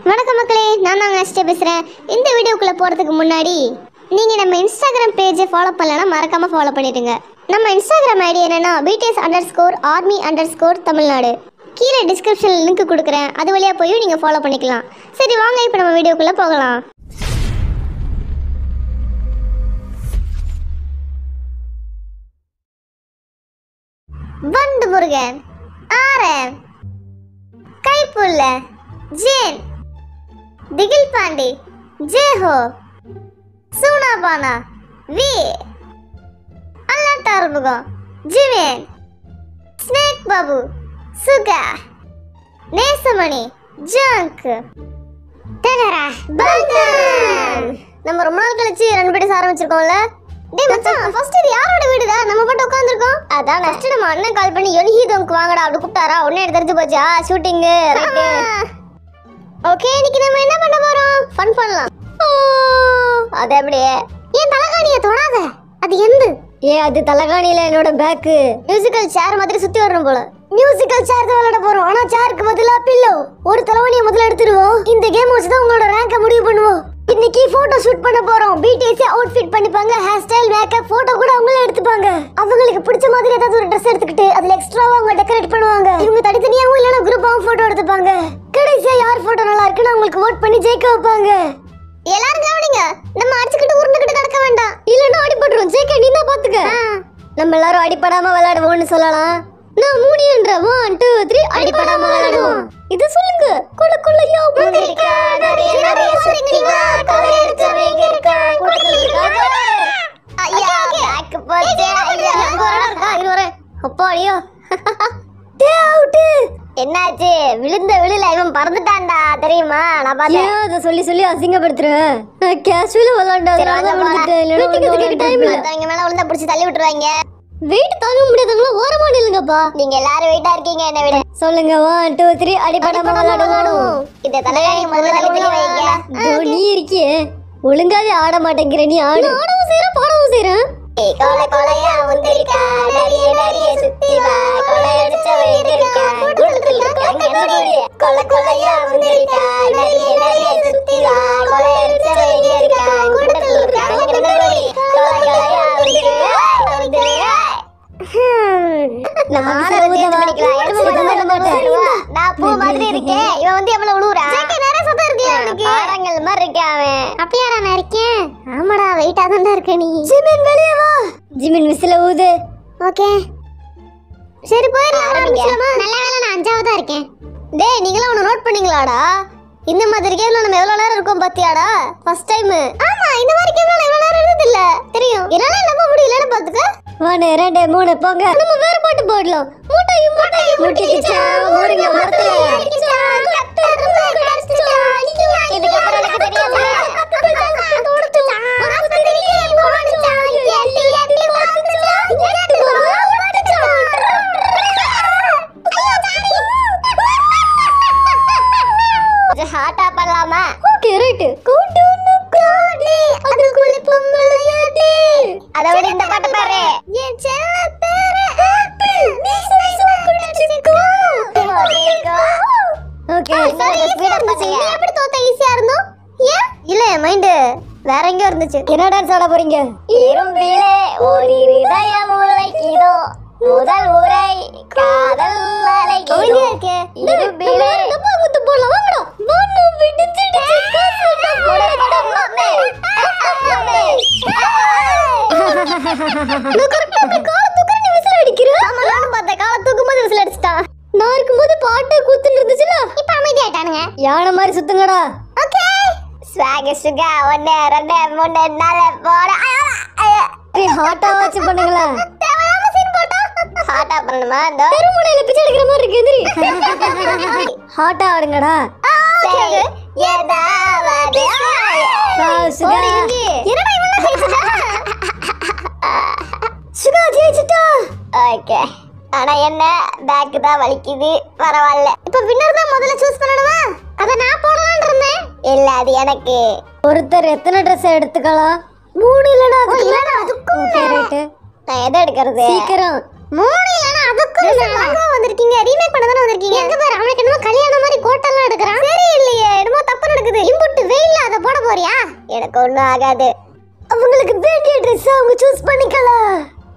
வணக்கம் மக்களே நான் தாங்க அஷ்ட பேசுகிறேன் இந்த வீடியோக்குள்ளே போகிறதுக்கு முன்னாடி நீங்கள் நம்ம இன்ஸ்டாகிராம் பேஜை ஃபாலோ பண்ணலன்னா மறக்காமல் ஃபாலோ பண்ணிடுங்க நம்ம இன்ஸ்டாகிராம் ஐடி என்னன்னா BTS under score army under score Tamil Nadu கீழே டிஸ்கிரிப்ஷனில் லிங்க் கொடுக்குறேன் அது வழியாக போய் நீங்கள் ஃபாலோ பண்ணிக்கலாம் சரி வாங்க இப்போ நம்ம வீடியோக்குள்ளே போகலாம் வண்டு முருகன் ஆரன் கைப்புள்ள ஜேன் திகில் பாண்டி ஜேஹோ சூனாபானா வி அல்லாட்டார்முகம் ஜிவேன் ஸ்னேக் பாபு சுகா நேசமணி ஜங்க் டனரா பல்கம் நம்ம ரொம்ப நாள் கழிச்சு ரெண்டு பேரும் ஆரம்பிச்சிருக்கோம்ல டேய் மச்சான் ஃபர்ஸ்ட் இது யாரோட வீடுடா நம்ம மட்டும் உட்கார்ந்திருக்கோம் அதான் ஃபர்ஸ்ட் நம்ம அண்ணன் கால் பண்ணி யொனிஹீதோங்க்கு வாங்கடா அப்படி கூப்பிட்டாரா உடனே எடுத்து தெரிஞ்சு போச்சா ஷூட்டிங் ஓகே இன்னைக்கு நம்ம என்ன பண்ண போறோம் ஃபன் பண்ணலாம் ஓ, அது அப்படியே ஏன் தலகாணிய தொடாத அது எந்த ஏ அது தலகாணியில என்னோட பேக்கு மியூசிக்கல் சேர் மாதிரி சுத்தி வரணும் போல மியூசிக்கல் சேர் தான் விளையாட போறோம் ஆனா சேருக்கு பதிலா பில்லோ ஒரு தலைவணியை முதல்ல எடுத்துருவோம் இந்த கேம் வச்சு தான் உங்களோட ரேங்க முடிவு பண்ணுவோம் இன்னைக்கு போட்டோ ஷூட் பண்ண போறோம் பிடிஎஸ் அவுட்ஃபிட் பண்ணிப்பாங்க ஹேர் ஸ்டைல் மேக்கப் போட்டோ கூட அவங்களே எடுத்துப்பாங்க அவங்களுக்கு பிடிச்ச மாதிரி ஏதாவது ஒரு ட்ரெஸ் எடுத்துக்கிட்டு அதுல எக்ஸ்ட்ராவா அவங்க டெக்கரேட் பண்ணுவாங்க இவங்க தனித்தனியாவும் இல்லனா குரூப்பாவும் போட்டோ எடுத்துப்பாங்க கடைசியா யார் போட்டோ நல்லா இருக்குன்னு அவங்களுக்கு ஓட் பண்ணி ஜெயிக்க வைப்பாங்க எல்லாரும் கவனிங்க நம்ம அடிச்சுக்கிட்டு உருண்டுக்கிட்டு நடக்க வேண்டாம் இல்லன்னா அடிபட்டுரும் ஜெயிக்க நீ தான் பாத்துக்க நம்ம எல்லாரும் அடிபடாம விளையாடுவோம்னு சொல்லலாம் நான் மூடின்ற ஒன் டூ த்ரீ அடிபடாம விளையாடுவோம் இது சொல்லுங்க கொள்ள கொள்ளையா முந்திரிக்கா நிறைய நிறைய சுத்திவா கொலை அடிச்சவங்க இருக்கா கூட்டத்துல இருக்காங்க ஐயா பேக் போச்சே ஐயா இருக்கா இரு வரேன் அப்பா ஐயோ டே அவுட் என்னாச்சு விழுந்த விழுல இவன் பறந்துட்டான்டா தெரியுமா நான் பார்த்தேன் ஏன் அதை சொல்லி சொல்லி அசிங்கப்படுத்துற நான் கேஷுவலா விளையாண்டாத விழுந்துட்டேன் இல்லைன்னா டைம் இல்ல மத்தவங்க மேல விழுந்தா பிடிச்சி தள்ளி விட்டுருவாங்க வெயிட் தாங்க முடியாதவங்களா ஓரமா நில்லுங்கப்பா நீங்க எல்லாரும் வெயிட்டா இருக்கீங்க என்ன விட சொல்லுங்க ஒன் டூ த்ரீ அடிப்படாம விளையாடுவோம் இந்த தலைகாணி முதல்ல தள்ளி தள்ளி வைங்க இதோ நீ இருக்கியே ஒழுங்காவே ஆட மாட்டேங்கிற நீ ஆடு ஆடவும் செய்யறேன் பாடவும் செய்யறேன் ஏய், கொலை கொலையா முந்திரிக்கா நிறைய நிறைய சுத்தி வா கொலை அடிச்சவங்க இருக்கா கூட்டத்தில் இருக்காங்க என்னடி கொலை கொலையா முந்திரிக்கா நிறைய நிறைய சுத்தி வா கொலை அடிச்சவங்க இருக்கா கூட்டத்தில் இருக்காங்க என்னடி கொலை கொலையா முந்திரிக்கா முந்திரிக்கா நம்ம நானும் வந்து change ஊதவா. பண்ணிக்கலாம். எடுத்து ஊத விட மாட்டேன். மாட்டேன். நான் பூ மாதிரி இருக்கேன். இவன் வந்து எவ்வளவு உழுவுறா? பாறாங்கல் மாதிரி இருக்கேன் அவன். ஆமாடா, weight ஆ தான்டா இருக்க நீ. ஜிமின் விசில ஊது Okay. சரி போயிடலாம் ஆரம்பிக்கலாமா நல்ல வேளை நான் அஞ்சாவதா இருக்கேன் டேய் நீங்களாம் ஒன்று நோட் பண்ணீங்களாடா இந்த மாதிரி கேம்ல நம்ம எவ்வளவு நேரம் இருக்கோம் பாத்தியாடா ஃபர்ஸ்ட் டைம் ஆமா இந்த மாதிரி கேம்ல நான் எவ்வளவு நேரம் இருந்தது இல்ல தெரியும் என்னால நம்ப முடியலன்னு பாத்துக்க ஒன்னு ரெண்டு மூணு போங்க நம்ம வேற பாட்டு போடலாம் மூட்டையும் மூட்டையும் முட்டிக்கிச்சா ஊருங்க மரத்துல இதுக்கப்புறம் எனக்கு தெரியாம ஹாட்டா பண்ணலாமா ஓகே ரைட் கூட்டு அதுக்குள்ள பொங்கலையாடே அத விட இந்த பாட்டு பாரு என் செல்ல பேரு ஆப்பிள் நீ குடிச்சுக்கோ ஓகே எப்படி தோத்த ஈஸியா இருந்தோம் ஏன் இல்ல என் மைண்ட் வேற எங்கேயோ இருந்துச்சு என்ன டான்ஸ் ஆட போறீங்க இரும்பிலே ஒரு இதயம் உழைக்கிதோ முதல் உரை காதல் அலைக்கிதோ இரும்பிலே டப்பா குத்து போடலாம் வாங்கடா வான்னு விடுச்சிடுச்சு காசு நான் இருக்கும்போது பாட்டு கூத்துட்டு இருந்துச்சுல இப்ப அமைதியாயிட்டானுங்க யானை மாதிரி சுத்துங்கடா ஓகே ஸ்வாக் சுகா ஒன்னு ரெண்டு மூணு நாலு போட ஹாட்டா வச்சு பண்ணுங்களேன் தேவையில்லாம சீன் போட்டா ஹாட்டா பண்ணணுமா இந்த பெருமுனையில பிச்சை எடுக்கிற மாதிரி இருக்கு எந்திரி ஹாட்டா ஆடுங்கடா சரி, ஏதாவது வா, சுகா. ஓடி இங்கி. என்னடா இவன்லாம் ஜெயிச்சுட்டா? சுகா ஜெயிச்சிட்டா ஓகே ஆனா என்ன பேக் தான் வலிக்குது பரவாயில்ல இப்ப வின்னர் தான் முதல்ல சூஸ் பண்ணணுமா அத நான் போடலாம்னு இருந்தேன் இல்ல அது எனக்கு ஒருத்தர் எத்தனை ட்ரெஸ் எடுத்துக்கலாம் மூணு இல்லடா இல்லடா அதுக்கும் ஓகே ரைட்டு நான் எதை எடுக்கிறது சீக்கிரம் மூணு இல்லனா அதுக்கும் அழகா வந்திருக்கீங்க ரீமேக் பண்ண தானே வந்திருக்கீங்க எங்க பாரு அவனுக்கு என்னமோ கல்யாணம் மாதிரி கோட்டெல்லாம் எடுக்கறான் சரி இல்லையே என்னமோ தப்பு எனக்கு ஒன்றும் ஆகாது அவங்களுக்கு வேண்டிய ட்ரெஸ் அவங்க சூஸ் பண்ணிக்கலாம்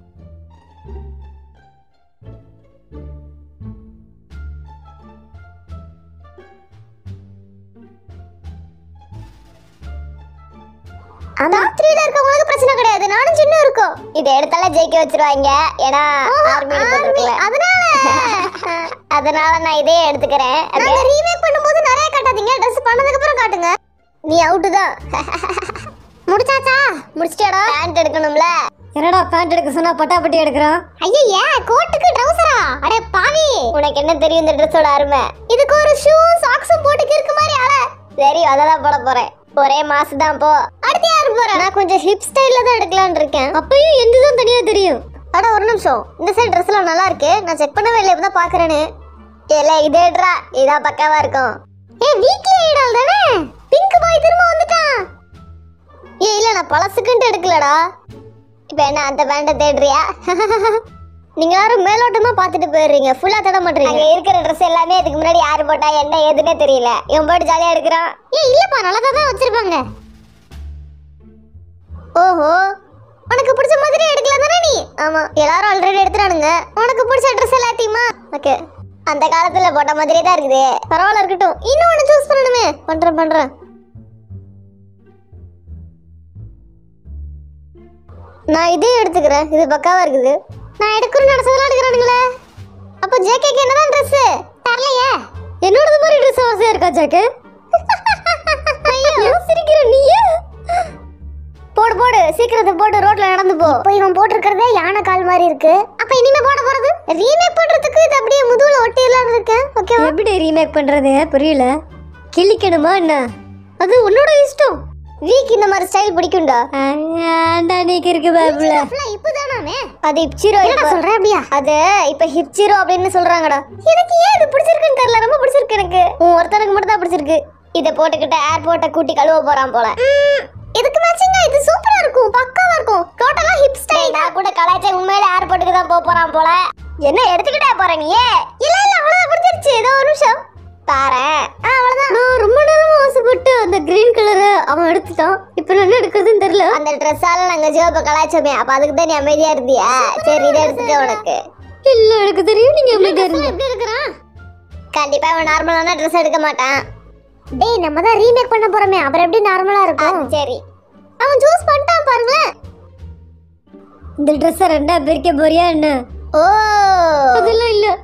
டாப் த்ரீல இருக்கவங்களுக்கு பிரச்சனை கிடையாது நானும் சின்ன இருக்கும் இதை எடுத்தாலும் ஜெயிக்க வச்சிருவாங்க ஏன்னா ஆர்மியில போட்டுருக்கல அதனால அதனால நான் இதே எடுத்துக்கிறேன் நாங்க ரீமேக் பண்ணும்போது நிறைய காட்டாதீங்க ட்ரெஸ் பண்ணதுக்கு அப்புறம் காட்டுங்க நீ அவுட் தான் முடிச்சாச்சா முடிச்சிட்டியாடா பேண்ட் எடுக்கணும்ல என்னடா பேண்ட் எடுக்க சொன்னா பட்டாப்பட்டி எடுக்கிறான் ஐயே கோட்டுக்கு ட்ரவுசரா அடே பாவி உனக்கு என்ன தெரியும் இந்த ட்ரெஸ்ஸோட அருமை இதுக்கு ஒரு ஷூ சாக்ஸும் போட்டுக்கு இருக்க மாதிரி ஆள சரி அததான் போட போறேன் ஒரே மாசம் தான் போ அடுத்து யாரு போற நான் கொஞ்சம் ஹிப் ஸ்டைல்ல தான் எடுக்கலாம்னு இருக்கேன் அப்பயும் எந்ததும் தனியா தெரியும் அட ஒரு நிமிஷம் இந்த சைடு ட்ரெஸ்லாம் நல்லா இருக்கு நான் செக் பண்ணவே இல்லை இப்பதான் பாக்குறேன்னு ஏல இதேட்ரா இதான் பக்காவா இருக்கும் ஏ வீக்லி ஐடால் தானே பிங்க் பாய் திரும்ப வந்துட்டான் ஏ இல்ல நான் பழசுக்குன்ட்டு எடுக்கலடா இப்போ என்ன அந்த பேண்டை தேடுறியா நீங்க யாரும் மேலோட்டமா பார்த்துட்டு போயிடுறீங்க ஃபுல்லா தட மாட்டீங்க அங்க இருக்கிற ட்ரெஸ் எல்லாமே இதுக்கு முன்னாடி யாரு போட்டா என்ன ஏதுன்னே தெரியல இவன் போட்டு ஜாலியா எடுக்கிறான் ஏ இல்லப்பா நல்லா தான் வச்சிருப்பாங்க ஓஹோ உனக்கு பிடிச்ச மாதிரி எடுக்கலாம் தானே நீ ஆமா எல்லாரும் ஆல்ரெடி எடுத்துறானுங்க உனக்கு பிடிச்ச ட்ரெஸ் எல்லாத்தையுமா ஓகே அந்த காலத்துல போட்ட மாதிரியே தான் இருக்குது பரவாயில்ல இருக்கட்டும் இன்னும் ஒன்று சூஸ் பண்ணணுமே பண்றேன் பண்றேன் நான் இதே எடுத்துக்கிறேன் இது பக்காவா இருக்குது நான் எடுக்கணும்னு நினைச்சதெல்லாம் எடுக்கிறானுங்களே அப்போ ஜேகேக்கு என்னதான் ட்ரெஸ் தரலையே என்னோடது மாதிரி ட்ரெஸ் ஆசையா இருக்கா ஜாக்கு ஏன் சிரிக்கிற நீயே போடு போடு சீக்கிரத்தை போட்டு ரோட்ல நடந்து போ இப்போ இவன் போட்டிருக்கிறதே யானை கால் மாதிரி இருக்கு அப்ப இனிமே போட போறது ரீமேக் பண்றதுக்கு இது அப்படியே முதுகுல ஒட்டிடலாம்னு இருக்கேன் ஓகேவா எப்படி ரீமேக் பண்றது புரியல கிழிக்கணுமா என்ன அது உன்னோட இஷ்டம் வீக் இந்த மாதிரி ஸ்டைல் பிடிக்கும்டா ஆண்டா நீக்கு இருக்கு பாபுல இப்பதானே அது ஹிப்சிரோ என்ன சொல்றேன் அப்படியா அது இப்ப ஹிப்சிரோ அப்படின்னு சொல்றாங்கடா எனக்கு ஏன் இது பிடிச்சிருக்குன்னு தெரியல ரொம்ப பிடிச்சிருக்கு எனக்கு உன் ஒருத்தனுக்கு மட்டும் தான் பிடிச்சிருக்கு இத போட்டுக்கிட்டு ஏர்போர்ட்டை கூட்டி கழுவ போறான் போல இதுக்கு மேட்சிங்கா இது சூப்பரா இருக்கும் பக்காவா இருக்கும் டோட்டலா ஹிப் ஸ்டைல் நான் கூட கலாய்ச்ச உண்மையில ஏர்போர்ட்டுக்கு தான் போக போறான் போல என்ன எடுத்துக்கிட்டே போற நீ இல்ல இல்ல அவ்வளவுதான் பிடிச்சிருச்சு ஏதோ ஒரு நிமிஷம் பாரேன் ஆ அவ்வளவுதான் நான் ரொம்ப நேரமா ஆசைப்பட்டு அந்த கிரீன் கலரை அவன் எடுத்துட்டான் இப்போ நான் என்ன எடுக்கிறதுன்னு தெரியல அந்த ட்ரெஸ்ஸால நாங்க ஜோப கலாய்ச்சோமே அப்ப அதுக்கு தான் நீ அமைதியா இருந்தியா சரி இதை எடுத்துக்க உனக்கு இல்ல எனக்கு தெரியும் நீங்க அமைதியா இருங்க எப்படி இருக்கிறான் கண்டிப்பா அவன் நார்மலான ட்ரெஸ் எடுக்க மாட்டான் டேய் நம்ம தான் ரீமேக் பண்ண போறோமே அப்புறம் எப்படி நார்மலா இருக்கும் சரி அவன் சூஸ் பண்ணிட்டான் பாருங்களேன் இந்த ட்ரெஸ்ஸை ரெண்டா பிரிக்க போறியா என்ன ஓ அதெல்லாம் இல்ல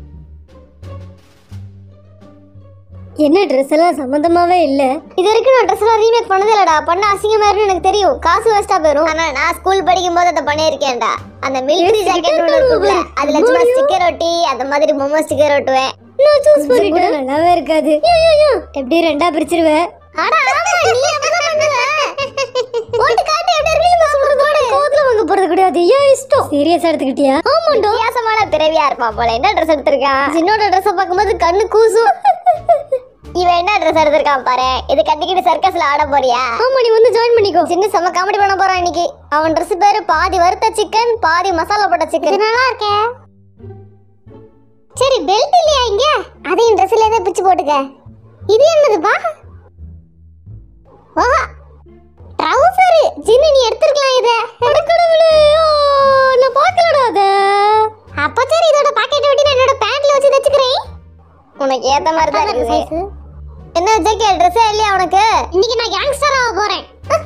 என்ன ட்ரெஸ் எல்லாம் சம்மந்தமாவே இல்ல இது வரைக்கும் நான் ட்ரெஸ் எல்லாம் ரீமேக் பண்ணதே இல்லடா பண்ண அசிங்கமா இருக்குன்னு எனக்கு தெரியும் காசு வேஸ்டா போயிரும் ஆனா நான் ஸ்கூல் படிக்கும் போது அதை பண்ணியிருக்கேன்டா அந்த மிலிட்டரி ஜாக்கெட் ஒன்று இருக்கும்ல அதுல சும்மா ஸ்டிக்கர் ஒட்டி அந்த மாதிரி பொம்மை ஸ்டிக்கர் ஒட்டுவேன் நான் சூஸ் பண்ணிட்டேன் நல்லாவே இருக்காது எப்படி ரெண்டா பிரிச்சிருவேன் அட ஆமா நீ அப்படிதான் பண்ணுவ போட்டு காட்டு எப்படி இருக்கு சொல்றதோட கோவத்துல வாங்க போறது கிடையாது ஏன் இஷ்டம் சீரியஸ் எடுத்துக்கிட்டியா ஆமாண்டா வித்தியாசமான பிறவியா இருப்பான் போல என்ன ட்ரெஸ் எடுத்திருக்கான் சின்னோட ட்ரெஸ் பார்க்கும்போது கண்ணு கூசும் இவன் என்ன ட்ரெஸ் எடுத்திருக்கான் பாரு இது கட்டிக்கிட்டு சர்க்கஸ்ல ஆட போறியா ஆமா நீ வந்து ஜாயின் பண்ணிக்கோ சின்ன செம்ம காமெடி பண்ண போறான் இன்னைக்கு அவன் ட்ரெஸ் பேரு பாதி வறுத்த சிக்கன் பாதி மசாலா போட்ட சிக்கன் நல்லா இருக்கே சரி பெல்ட் இல்லையா இங்க அதையும் ட்ரெஸ்ல இருந்து பிச்சு போட்டுக்க இது என்னதுப்பா ஓஹா ட்ரவுசர் ஜின்னு நீ எடுத்துருக்கலாம் இத கடவுளே ஆ, நான் பார்க்கலடா அத அப்ப சரி இதோட பாக்கெட் வெட்டி நான் என்னோட பேண்ட்ல வச்சு தச்சுக்கிறேன் உனக்கு ஏத்த மாதிரி தான் இருக்கு என்ன ஜேகே ட்ரெஸ்ஸே இல்லையா உனக்கு இன்னைக்கு நான் யங்ஸ்டர் ஆக போறேன்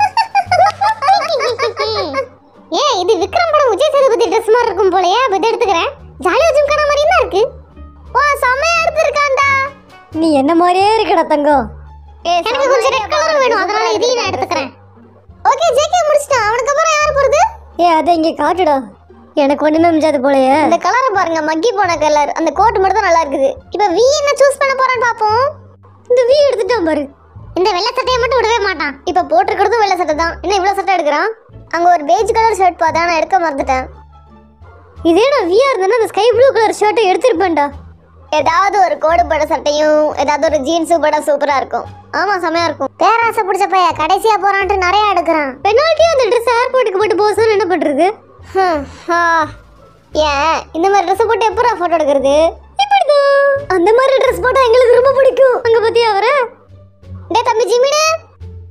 ஏ இது விக்ரம் படம் விஜய் சேதுபதி ட்ரெஸ் மாதிரி இருக்கும் போலயே அப்ப இதை எடுத்துக்கிறேன் ஜாலியா ஜிம்கான மாதிரி தான் இருக்கு ஓ செம்மையா எடுத்திருக்கான்டா நீ என்ன மாதிரியே இருக்கடா தங்கம் எனக்கு கொஞ்சம் ரெட் கலர் வேணும் அதனால இதையும் நான் எடுத்துக்கிறேன் ஓகே ஜேகே முடிச்சிட்டான் அவனுக்கு அப்புறம் யார் போறது ஏ அதை இங்க காட்டுடா எனக்கு ஒண்ணுமே மிஞ்சாது போலயே இந்த கலரை பாருங்க மக்கி போன கலர் அந்த கோட் மட்டும் தான் நல்லா இருக்குது இப்போ வி என்ன சூஸ் பண்ண போறான்னு பாப்போம் இந்த வீ எடுத்துட்டான் பாரு இந்த வெள்ளை சட்டையை மட்டும் விடவே மாட்டான் இப்போ போட்டிருக்கிறதும் வெள்ளை சட்டை தான் என்ன இவ்வளோ சட்டை எடுக்கிறான் அங்க ஒரு பேஜ் கலர் ஷர்ட் பார்த்தா நான் எடுக்க மறந்துட்டேன் இதே நான் வியா இருந்தேன்னா அந்த ஸ்கை ப்ளூ கலர் ஷர்ட்டை எடுத்திருப்பேன்டா ஏதாவது ஒரு கோடு பட சட்டையும் ஏதாவது ஒரு ஜீன்ஸு பட சூப்பரா இருக்கும் ஆமா செமையா இருக்கும் பேராசை பிடிச்ச பைய கடைசியா போறான்ட்டு நிறைய எடுக்கிறான் பெனால்ட்டி அந்த ட்ரெஸ் ஏர்போர்ட்டுக்கு போட்டு போக சொன்னா என்ன பண்றது ஹம், ஆ. ஏன் இந்த மாதிரி ட்ரெஸ் போட்டு எப்போ போட்டோ எடுக்கிறது இப்படிதான் அந்த மாதிரி ட்ரெஸ் போட்டா எங்களுக்கு ரொம்ப பிடிக்கும் அங்க பத்தியா அவர டே தம்பி ஜிமினு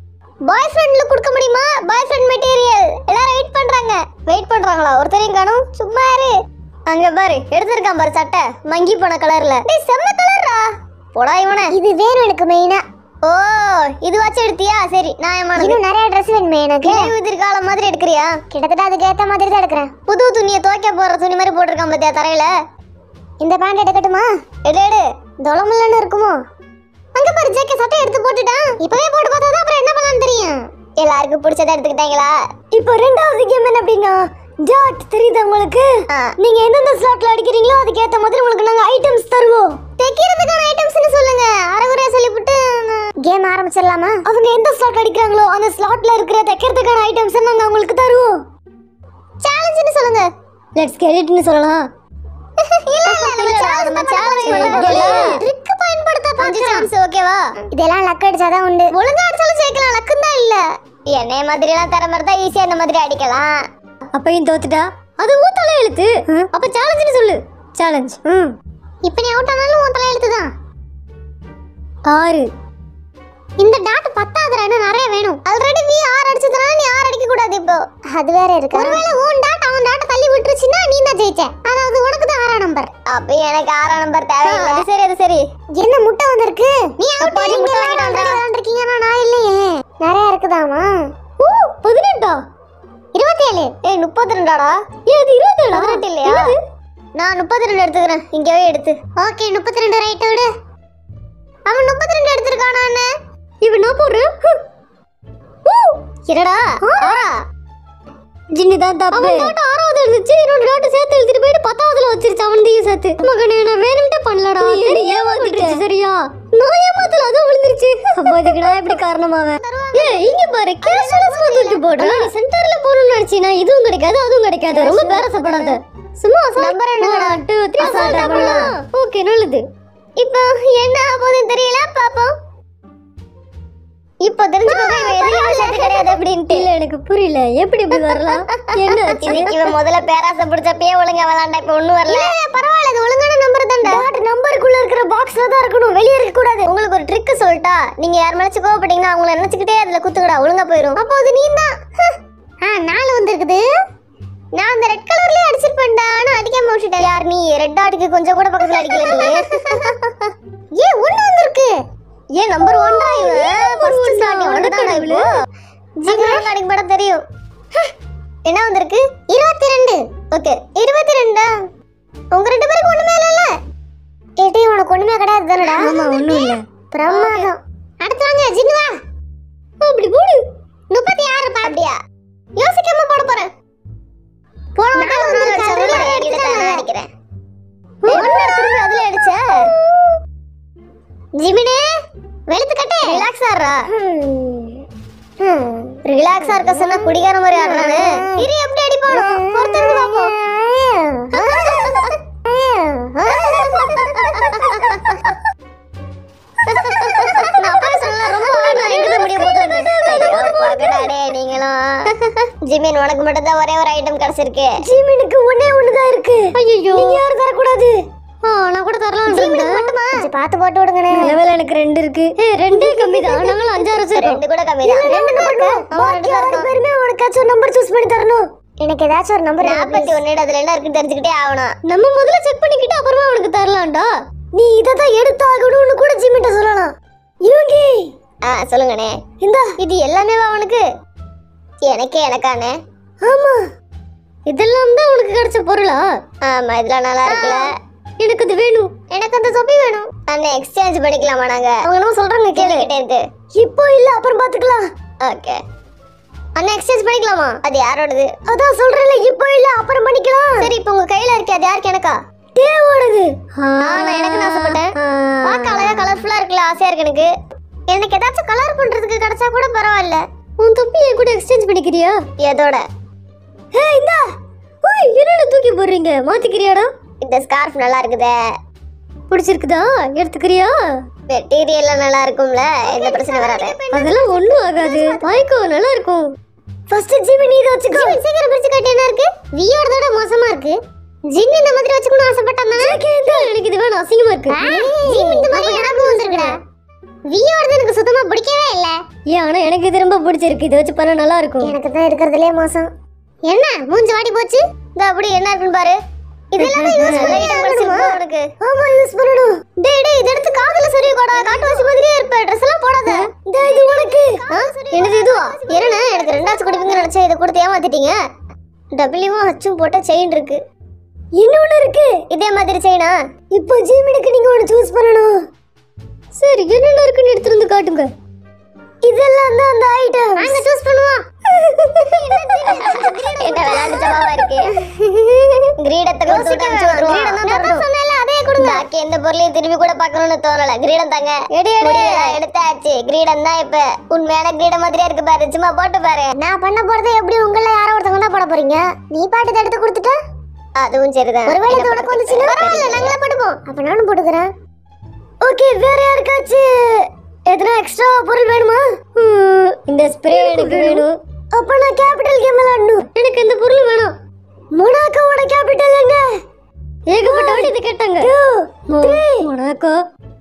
பாய் ஃப்ரெண்ட்ல கொடுக்க முடியுமா பாய் ஃப்ரெண்ட் மெட்டீரியல் எல்லாரும் வெயிட் பண்றாங்க வெயிட் பண்றாங்களா ஒருத்தரையும் காணும் சும்மா இரு அங்க பாரு எடுத்திருக்கான் பாரு சட்டை மங்கி போன கலர்ல டேய் செம்ம கலர்ரா போடா இவனே இது வேணும் எனக்கு மெயினா ஓ இது வச்சு எடுத்தியா சரி நான் இன்னும் நிறைய Dress வேணுமே எனக்கு எதிர்காலம் மாதிரி எடுக்கிறியா கிட்டத்தட்ட அதுக்கு ஏத்த மாதிரி தான் எடுக்கிறேன் புது துணியை துவைக்க போற துணி மாதிரி போட்டிருக்கான் பாத்தியா தரையில இந்த பேண்ட் எடுக்கட்டுமா எடு எடு தொலமுல்லன்னு இருக்குமோ அங்க பாரு ஜேக்க சட்டை எடுத்து போட்டுட்டான் இப்பவே போட்டு பார்த்தா தான் அப்புறம் என்ன பண்ணலாம்னு தெரியும் எல்லாருக்கும் பிடிச்சதை எடுத்துக்கிட்டாங்களா இப்போ ரெண்டாவது கேம் என்ன அப்படின்னா ஜாட் தெரியுதா உங்களுக்கு ஆ. நீங்க எந்தெந்த ஸ்லாட்ல அடிக்கிறீங்களோ அதுக்கு ஏத்த மாதிரி உங்களுக்கு நாங்க ஐட்டம்ஸ் தருவோம் தைக்கிறதுக்கான ஐட்டம்ஸ்னு சொல்லுங்க அரைகுறையா சொல்லிவிட்டு கேம் ஆரம்பிச்சிடலாமா அவங்க எந்த ஸ்லாட் அடிக்கிறாங்களோ அந்த ஸ்லாட்ல இருக்கிற தைக்கிறதுக்கான ஐட்டம்ஸ் நாங்க உங்களுக்கு தருவோம் சேலஞ்சுன்னு சொல்லுங்க லெட்ஸ் கெட் இட்னு சொல்லலாம் இல்ல இல்ல நம்ம சேலஞ்ச் நம்ம சேலஞ்ச் பண்ணல ட்ரிக் பயன்படுத்த பாத்து சான்ஸ் ஓகேவா இதெல்லாம் லக் அடிச்சாதான் உண்டு ஒழுங்கா அடிச்சாலும் ஜெயிக்கலாம் லக்கு தான் இல்ல என்னைய மாதிரி எல்லாம் தர மாதிரி தான் ஈஸியா இந்த மாதிரி அடிக்கலாம் அப்பையும் தோத்துட்டா அது உன் தலை எழுத்து அப்ப சேலஞ்சுன்னு சொல்லு சேலஞ்ச் ம் இப்போ நீ அவுட் ஆனாலும் உன் தலை எழுத்து தான் ஆறு இந்த டாட் பத்தாதுடா இன்னும் நிறைய வேணும் ஆல்ரெடி நீ ஆறு அடிச்சதுனால நீ ஆறு அடிக்க கூடாது இப்போ அது வேற இருக்கு ஒருவேளை உன் டாட் அவன் டாட் தள்ளி விட்டுருச்சுன்னா நீ தான் ஜெயிச்ச அதாவது உனக்கு தான் ஆறாம் நம்பர் அப்ப எனக்கு ஆறாம் நம்பர் தேவையில்லை அது சரி அது சரி என்ன முட்டை வந்திருக்கு நீ அவுட் நீங்க விளையாண்டுருக்கீங்க ஆனா நான் இல்லையே நிறைய இருக்குதாமா ஓ பதினெட்டா இருபத்தேழு ஏய் முப்பத்தி ரெண்டாடா ஏது இருபத்தேழா பதினெட்டு இல்லையா நான் முப்பத்தி ரெண்டு எடுத்துக்கிறேன் இங்கவே எடுத்து ஓகே முப்பத்தி ரெண்டு ரைட்டை விடு அவன் முப்பத்தி ரெண்டு எடுத்திருக்கானான்னு இவன் நான் போடுறேன் என்னடா ஆறா ஜின்னு தான் தப்பு அவன் டாட் ஆறாவது எழுதிச்சு இன்னொரு டாட் சேர்த்து எழுதிட்டு போயிட்டு பத்தாவதுல வச்சிருச்சு அவன்தையும் சேர்த்து மகனே நான் வேணும்ட்டே பண்ணலடா சரி ஏமாத்திட்டு சரியா நான் ஏமாத்தல அதுவும் விழுந்துருச்சு அப்போ இதுக்கு நான் எப்படி காரணமாவேன் ஏ இங்க பாரு கேஷ்லெஸ் தூக்கி போடுறேன் நீ சென்டர்ல போறணும்னு நினைச்சீனா இதுவும் கிடைக்காது அதுவும் கிடைக்காது ரொம்ப பேரசப்படாத சும்மா நம்பர் என்னங்கடா? டூ த்ரீ அசால்ட்டா பண்ணலாம். ஓகே நல்லது இப்போ என்ன ஆகுதுன்னு தெரியல பாப்போம் இப்போ தெரிஞ்சுக்கோங்க இவன் எதுவும் விஷயத்து கிடையாது அப்படின்ட்டு இல்ல எனக்கு புரியல எப்படி இப்படி வரலாம் என்ன இன்னைக்கு இவன் முதல்ல பேராசை பிடிச்சப்பயே ஒழுங்கா விளாண்டா இப்ப ஒண்ணும் வரல பரவாயில்ல இது ஒழுங்கான நம்பர் தான்டா டாட் நம்பருக்குள்ள இருக்கிற பாக்ஸ்ல தான் இருக்கணும் வெளியே இருக்க கூடாது உங்களுக்கு ஒரு ட்ரிக் சொல்லட்டா நீங்க யார் மேலச்சும் கோவப்பட்டீங்கன்னா அவங்கள நினைச்சுக்கிட்டே அதுல குத்துக்கடா ஒழுங்கா போயிரும் அப்போ அது நீ தான் ஆ நாலு வந்திருக்குது நான் அந்த ரெட் கலர்லயே அடிச்சிருப்பேன்டா ஆனா அடிக்காம விட்டுட்டேன் யார் நீ ரெட் டாட்டுக்கு கொஞ்சம் கூட பக்கத்துல அடிக்கல நீ ஏ ஒண்ணு வந்திருக்கு ஏ நம்பர் ஒன்றா இவன் ஃபர்ஸ்ட் ஸ்டார்ட் இவனுக்கு தான் இவ்வளோ ஜிம்னால அடிக்க படம் தெரியும் என்ன வந்திருக்கு இருபத்தி ரெண்டு ஓகே இருபத்தி ரெண்டா உங்க ரெண்டு பேருக்கு ஒண்ணுமே இல்லைல்ல ஏட்டி உனக்கு ஒண்ணுமே கிடையாது தானடா ஆமா ஒண்ணும் இல்ல பிரமாதம் அடுத்து வாங்க ஜின்னு வா அப்படி போடு முப்பத்தி ஆறு பா அப்படியா யோசிக்காம போட போறேன் போன வட்டம் ஒரு நாள் அடிச்சா கூட எடுத்துட்டு நான் அடிக்கிறேன் ஒண்ணு திரும்பி அதுல அடிச்ச ஜிமினே வெளுத்து கட்டு ரிலாக்ஸ் ஆடுறா ரிலாக்ஸா இருக்க சொன்னா குடிகார மாதிரி ஆடுறானு இரு எப்படி அடிப்பானோ பொறுத்திருந்து பாப்போம் நான் அப்பவே சொன்னேன், ரொம்ப ஆடுனா எங்கிட்ட முடிய போகுது. ஐயோ, பகடாடே, நீங்களும் ஜிமின் உனக்கு மட்டும் தான் ஒரே ஒரு ஐட்டம் கிடைச்சிருக்கு ஜிமினுக்கு ஒண்ணே ஒண்ணுதான் இருக்கு ஐயோ நீங்க யாரும் தரக்கூடாது ஆ, நான் கூட தரலாம் மட்டுமா பார்த்து போட்டு விடுங்கண்ணே லெவல் எனக்கு ரெண்டு இருக்கு ஏ ரெண்டே கம்மி தான் நாங்களும் அஞ்சாறு வச்சிருக்கோம் ரெண்டு கூட கம்மி தான் ரெண்டு நம்பர் பாக்கி ஆறு பேருமே உனக்காச்சும் ஒரு நம்பர் சூஸ் பண்ணி தரணும் எனக்கு ஏதாச்சும் ஒரு நம்பர் நாற்பத்தி ஒன்னு அதுல என்ன இருக்குன்னு தெரிஞ்சுக்கிட்டே ஆகணும் நம்ம முதல்ல செக் பண்ணிக்கிட்டு அப்புறமா உனக்கு தரலாம்டா நீ இதை தான் எடுத்தாகணும்னு கூட ஜிமிட்ட சொல்லலாம் யோகி ஆ சொல்லுங்கண்ணே இந்த இது எல்லாமே அவனுக்கு எனக்கே எனக்கானே ஆமா இதெல்லாம் தான் உனக்கு கிடைச்ச பொருளா ஆமா இதெல்லாம் நல்லா இருக்குல்ல எனக்கு அது வேணும் எனக்கு அந்த தொப்பி வேணும் அண்ணே எக்ஸ்சேஞ்ச் பண்ணிக்கலாமா நாங்க அவங்க என்ன சொல்றாங்க கேளுகிட்டே இருக்கு இப்போ இல்ல அப்புறம் பாத்துக்கலாம் ஓகே அண்ணா எக்ஸ்சேஞ்ச் பண்ணிக்கலாமா அது யாரோடது அதான் சொல்றேன்ல இப்போ இல்ல அப்புறம் பண்ணிக்கலாம் சரி இப்போ உங்க கையில இருக்கு அது யாருக்கு எனக்கா தேவோடது நான் எனக்கு ஆசைப்பட்டேன் பார்க்க அழகா கலர்ஃபுல்லா இருக்குல்ல ஆசையா இருக்கு எனக்கு எனக்கு ஏதாச்சும் கலர் பண்றதுக்கு கிடைச்சா கூட பரவாயில்ல உன் தொப்பி என் கூட எக்ஸ்சேஞ்ச் பண்ணிக்கிறியா எதோட ஏ இந்த ஓய் என்னடா தூக்கி போடுறீங்க மாத்திக்கிறியாடா இந்த ஸ்கார்ஃப் நல்லா இருக்குதே பிடிச்சிருக்குதா எடுத்துக்கிறியா மெட்டீரியல் நல்லா இருக்கும்ல எந்த பிரச்சனை வராது அதெல்லாம் ஒண்ணும் ஆகாது வாய்க்கோ நல்லா இருக்கும் ஃபர்ஸ்ட் ஜிமி நீ இதை வச்சுக்கோ ஜிம் சீக்கிரம் பிரிச்சு காட்டு என்ன இருக்கு வியோடதோட மோசமா இருக்கு ஜின் இந்த மாதிரி வச்சுக்கணும் ஆசைப்பட்டான் எனக்கு இது வேணும் அசிங்கமா இருக்கு ஜிம் இந்த மாதிரி எனக்கு வந்திருக்குடா வியோடது எனக்கு சுத்தமா பிடிக்கவே இல்ல ஏன் ஆனா எனக்கு இது ரொம்ப பிடிச்சிருக்கு இதை வச்சு பண்ண நல்லா இருக்கும் எனக்கு தான் இருக்கிறதுலே மோசம் என்ன மூஞ்சி வாடி போச்சு இந்த அப்படி என்ன இருக்குன்னு பாரு இதெல்லாம் தான் யூஸ் பண்ணி உனக்கு ஆமா யூஸ் பண்ணணும் டேய் டேய் இத எடுத்து காதுல சொருவி கோடா காட்டுவாசி மாதிரியே இருப்ப Dress எல்லாம் போடாத டேய் இது உனக்கு என்னது இதுவா என்ன எனக்கு ரெண்டாச்சு கொடுப்பீங்க நினைச்சேன் இதை கொடுத்து ஏமாத்திட்டீங்க டபிள்யூவும் ஹச்சும் போட்ட செயின் இருக்கு இன்னொன்னு இருக்கு இதே மாதிரி செயினா இப்போ ஜிமினுக்கு நீங்க ஒன்னு சூஸ் பண்ணணும் சரி என்னென்ன இருக்குன்னு எடுத்துட்டு வந்து காட்டுங்க இதெல்லாம் தான் அந்த ஐட்டம் நாங்க சூஸ் பண்ணுவோம் என்ன விளையாட்டு ஜமாவா இருக்கு கிரீடத்தை கொடுத்து காமிச்சு விட்டுருவோம் நான் சொன்னேன்ல அதே கொடுங்க பாக்கி எந்த பொருளையும் திரும்பி கூட பார்க்கணும்னு தோணல கிரீடம் தாங்க எடு எடு எடுத்தாச்சு கிரீடம் தான் இப்ப உண்மையான கிரீடம் மாதிரியே இருக்கு பாரு சும்மா போட்டு பாரு நான் பண்ண போறது எப்படி உங்கள யாரோ ஒருத்தவங்க தான் போட போறீங்க நீ பாட்டு எடுத்து கொடுத்துட்ட அதுவும் சரிதான் ஒருவேளை இது உனக்கு வந்துச்சுன்னா பரவாயில்ல நாங்களே போட்டுப்போம் அப்ப நானும் போட்டுக்கிறேன் ஓகே வேற யாருக்காச்சும் எதனா எக்ஸ்ட்ரா பொருள் வேணுமா ம், இந்த ஸ்ப்ரே எனக்கு வேணும் அப்ப நான் கேபிட்டல் கேம் விளையாடணும் எனக்கு இந்த பொருள் வேணும் மொனாக்கோவோட கேபிட்டல் என்ன ஏகப்பட்ட வாட்டி இதை கேட்டாங்க மொ- மொனாக்கோ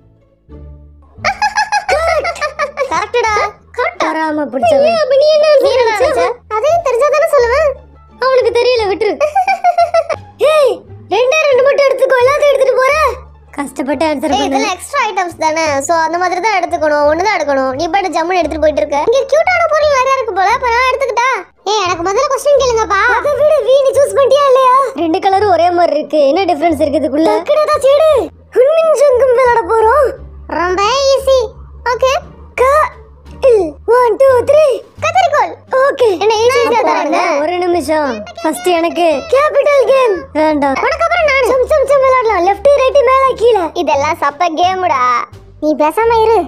கரெக்டடா வராம பிடிச்சவன் அப்ப நீ என்ன நினைச்ச அதையும் தெரிஞ்சாதானே சொல்லுவேன் அவனுக்கு தெரியல விட்டுரு ஏய் ரெண்டே ரெண்டு மட்டும் எடுத்துக்கோ எல்லாத்தையும் எடுத்துட்டு போற கஷ்டப்பட்டு ஆன்சர் ஏய் பண்ண இதெல்லாம் எக்ஸ்ட்ரா ஐட்டம்ஸ் தானே சோ அந்த மாதிரி தான் எடுத்துக்கணும் ஒண்ணு தான் எடுக்கணும் நீ பாட்டு ஜம்முன்னு எடுத்துட்டு போயிட்டு இருக்க இங்க கியூட்டான பொருள் நிறைய இருக்கு போல அப்ப நான் எடுத்துக்கிட்டா ஏய் எனக்கு முதல்ல கொஸ்டின் கேளுங்கப்பா அதை விட வீணி சூஸ் பண்ணிட்டியா இல்லையா ரெண்டு கலரும் ஒரே மாதிரி இருக்கு என்ன டிஃபரன்ஸ் இருக்கு இதுக்குள்ள டக்குனு சேடு ஹுன்மின் ஜங்கும் விளையாட போறோம் ரொம்ப ஈஸி ஓகே க இல் 1 2 3 கத்தரிக்கோல் ஓகே என்ன ஈஸியா தரங்க ஒரு நிமிஷம் ஃபர்ஸ்ட் எனக்கு கேபிட்டல் கேம் வேண்டாம் உனக்கு அப்புறம் நான் சம் சம் சம் விளையாடலாம் லெஃப்ட் ரைட் மேல கீழ இதெல்லாம் சப்ப கேம்டா நீ பேசாம இரு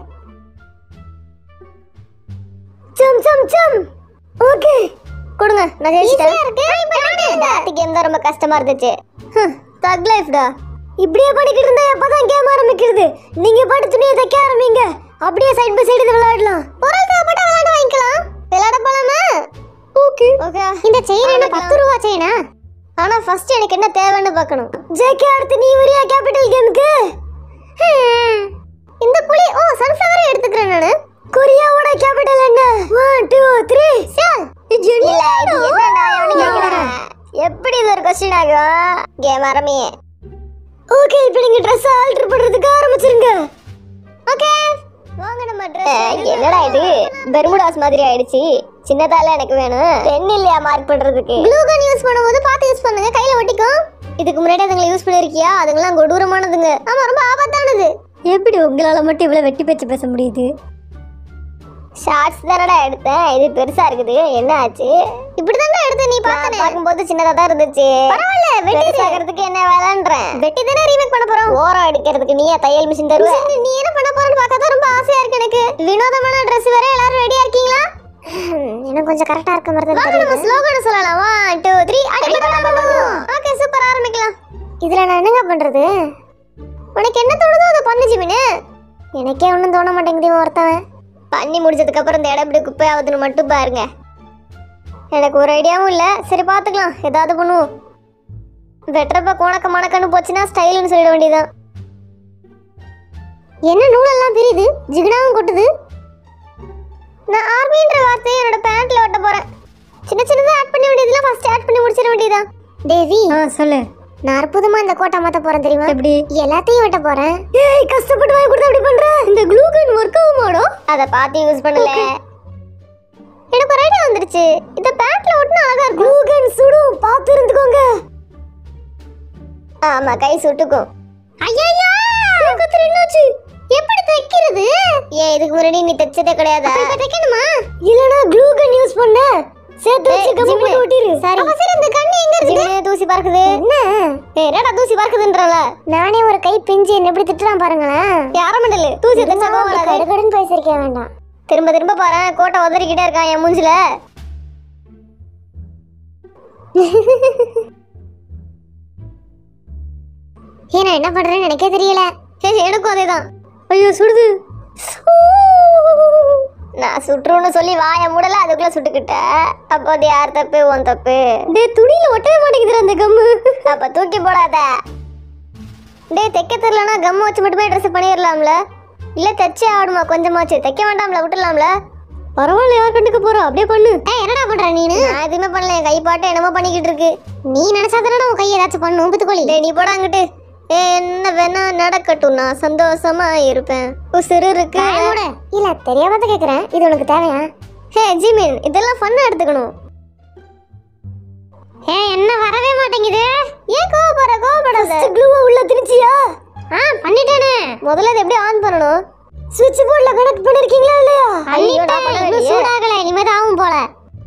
சம் சம் சம் ஓகே கொடுங்க நான் ஜெயிச்சிட்டேன் இந்த கேம் தான் ரொம்ப கஷ்டமா இருந்துச்சு தக் லைஃப்டா இப்படியே படிக்கிட்டு இருந்தா எப்பதான் கேம் ஆரம்பிக்கிறது நீங்க பாட்டு துணியை தைக்க ஆரம்பிங்க அப்படியே சைடு பை சைடு விளையாடலாம் பொருள் தேவைப்பட்ட விளையாட வாங்கிக்கலாம் விளையாட போலாமா ஓகே ஓகே இந்த செயின் என்ன பத்து ரூபா செயினா ஆனா ஃபர்ஸ்ட் எனக்கு என்ன தேவைன்னு பார்க்கணும் ஜேகே அடுத்து நீ வரியா கேபிட்டல் கேமுக்கு இந்த புலி ஓ சன்ஃப்ளவர் எடுத்துக்கிறேன் நானு கொரியாவோட கேபிட்டல் என்ன 1 2 3 சால் இல்ல இது என்ன நான் எவனு கேக்குறேன் எப்படி இது ஒரு கொஸ்டின் ஆகும் கேம் ஆரம்பி ஓகே இப்போ நீங்க Dress ஆல்டர் பண்றதுக்கு ஆரம்பிச்சிருங்க ஓகே வாங்க நம்ம Dress என்னடா இது பெர்முடாஸ் மாதிரி ஆயிடுச்சு சின்னதால எனக்கு வேணும் பென் இல்லையா மார்க் பண்றதுக்கு க்ளூ கன் யூஸ் பண்ணும்போது பார்த்து யூஸ் பண்ணுங்க கையில ஒட்டிக்கும் இதுக்கு முன்னாடி அதுங்களை யூஸ் பண்ணிருக்கியா அதுங்களாம் கொடூரமானதுங்க ஆமா ரொம்ப ஆபத்தானது எப்படி உங்களால மட்டும் இவ்வளவு வெட்டி பேச்சு பேச முடியுது ஷார்ட்ஸ் தானடா எடுத்தேன் இது பெருசா இருக்குது என்ன ஆச்சு இப்படிதான்டா எடுத்தேன் நீ பார்த்த பார்க்கும்போது சின்னதா தான் இருந்துச்சு பரவாயில்ல வெட்டி சாகிறதுக்கு என்ன வேலைன்றேன் வெட்டி தானே ரீமேக் பண்ண போறோம் ஓரம் அடிக்கிறதுக்கு நீயே தையல் மிஷின் தருவ நீ என்ன பண்ண போறன்னு பார்க்க தான் ரொம்ப ஆசையா இருக்கு எனக்கு வினோதமான Dress வேற எல்லாரும் ரெடியா இருக்கீங்களா இன்னும் கொஞ்சம் கரெக்டா இருக்க மாதிரி தான் தெரியுது நம்ம ஸ்லோகன் சொல்லலாம் 1 2 3 ஓகே சூப்பர் ஆரம்பிக்கலாம் இதுல நான் என்னங்க பண்றது உனக்கு என்ன தோணுதோ அதை பண்ணு ஜிமினு எனக்கே ஒன்றும் தோண மாட்டேங்குது இவன் ஒருத்தவன் பண்ணி முடிச்சதுக்கு அப்புறம் இந்த இடம் எப்படி குப்பை ஆகுதுன்னு மட்டும் பாருங்க எனக்கு ஒரு ஐடியாவும் இல்லை சரி பார்த்துக்கலாம் ஏதாவது பண்ணுவோம் வெட்டுறப்ப கோணக்க மணக்கன்னு போச்சுன்னா ஸ்டைலுன்னு சொல்லிட வேண்டியதான் என்ன நூலெல்லாம் பிரியுது ஜிகினாவும் கொட்டுது நான் ஆர்மின்ற வார்த்தையை என்னோட பேண்ட்ல ஒட்ட போறேன் சின்ன சின்னதா ஆட் பண்ண வேண்டியதுல ஃபர்ஸ்ட் ஆட் பண்ணி முடிச்சிட வேண்டியதான் தேவி ஆ சொல்லு நான் அற்புதமா இந்த கோட்டை மாத்த போறேன் தெரியுமா எப்படி எல்லாத்தையும் வெட்ட போறேன் ஏய் கஷ்டப்பட்டு வாங்கி கொடுத்து அப்படி பண்ற இந்த க்ளூ கன் ஒர்க் ஆகுமாடோ அத பார்த்து யூஸ் பண்ணல எனக்கு ஒரு ஐடியா வந்துருச்சு இந்த பேண்ட்ல ஒட்டினா அழகா இருக்கும் க்ளூ கன் சுடும் பார்த்து இருந்துக்கோங்க ஆமா கை சுட்டுக்கும் ஐயோ கத்திர என்னாச்சு எப்படி தைக்கிறது ஏன் இதுக்கு முன்னாடி நீ தைச்சதே கிடையாதா இப்ப தைக்கணுமா இல்லனா க்ளூ கன் யூஸ் பண்ண சேர்த்து வச்சு கம்மி போட்டு ஒட்டிரு சரி அப்ப சரி இந்த கண்ணு எங்க இருக்கு தூசி பறக்குது என்ன ஏய் என்னடா தூசி பறக்குதுன்றல நானே ஒரு கை பிஞ்சு என்ன எப்படி திட்டுறான் பாருங்களேன் யார மண்டல தூசி தச்சா வராது கடுகடுன்னு போய் சிரிக்க வேண்டாம் திரும்ப திரும்ப பாரு கோட்டை உதறிக்கிட்டே இருக்கான் என் மூஞ்சில ஏன் நான் என்ன பண்றேன்னு எனக்கே தெரியல ஏய், எனக்கும் அதேதான் ஐயோ சுடுது நான் சுற்றுன்னு சொல்லி வாய மூடல அதுக்குள்ள சுட்டுக்கிட்ட அப்போ அது யார் தப்பு உன் தப்பு டேய் துணியில ஒட்டவே மாட்டேங்குதுடா அந்த கம்மு அப்ப தூக்கி போடாத டேய் தைக்க தெரியலனா கம் வச்சு மட்டுமே ட்ரெஸ் பண்ணிடலாம்ல இல்ல தைச்சே ஆடுமா கொஞ்சமாச்சு தைக்க வேண்டாம்ல விட்டுடலாம்ல பரவாயில்ல யார் கண்டுக்க போறா அப்படியே பண்ணு ஏய் என்னடா பண்ற நீனு நான் எதுவுமே பண்ணல என் கை பாட்டு என்னமோ பண்ணிக்கிட்டு இருக்கு நீ நினைச்சா தானே உன் கை ஏதாச்சும் பண்ணும் பித்துக்கோழி டேய் நீ போடா அங்கிட்டு ஏய், என்ன வேணா நடக்கட்டும் நான் சந்தோஷமா இருப்பேன் உசுறு இருக்கு இல்ல தெரியாம தான் கேக்குறேன் இது உனக்கு தேவையா ஹே ஜிமின் இதெல்லாம் ஃபன்னா எடுத்துக்கணும் ஏ என்ன வரவே மாட்டேங்குது ஏன் கோவப்படுற கோவப்படாத க்ளூவை உள்ள திணிச்சியா ஆ பண்ணிட்டேனே முதல்ல இதை எப்படி ஆன் பண்ணணும் சுவிட்ச் போர்ட்ல கனெக்ட் பண்ணிருக்கீங்களா இல்லையா ஐயோ இன்னும் சூடாகல இனிமே தான் ஆகும் போல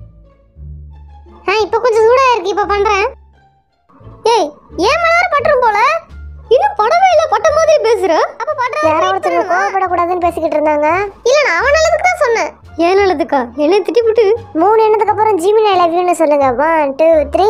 ஆ இப்போ கொஞ்சம் சூடா இருக்கு இப்போ பண்றேன் ஏய் ஏன் மேல வர பட்டுரும் போல இன்னும் படவே இல்ல பட்ட மாதிரி பேசுற அப்ப பண்ற யாரோ ஒருத்தர் கோவப்படக்கூடாதுன்னு பேசிக்கிட்டு இருந்தாங்க இல்ல நான் அவன் நல்லதுக்கு தான் சொன்னேன் ஏன் நல்லதுக்கா என்ன திட்டிப்புட்டு மூணு எண்ணத்துக்கு அப்புறம் ஜிமின் ஐ லவ் யூன்னு சொல்லுங்க ஒன் டூ த்ரீ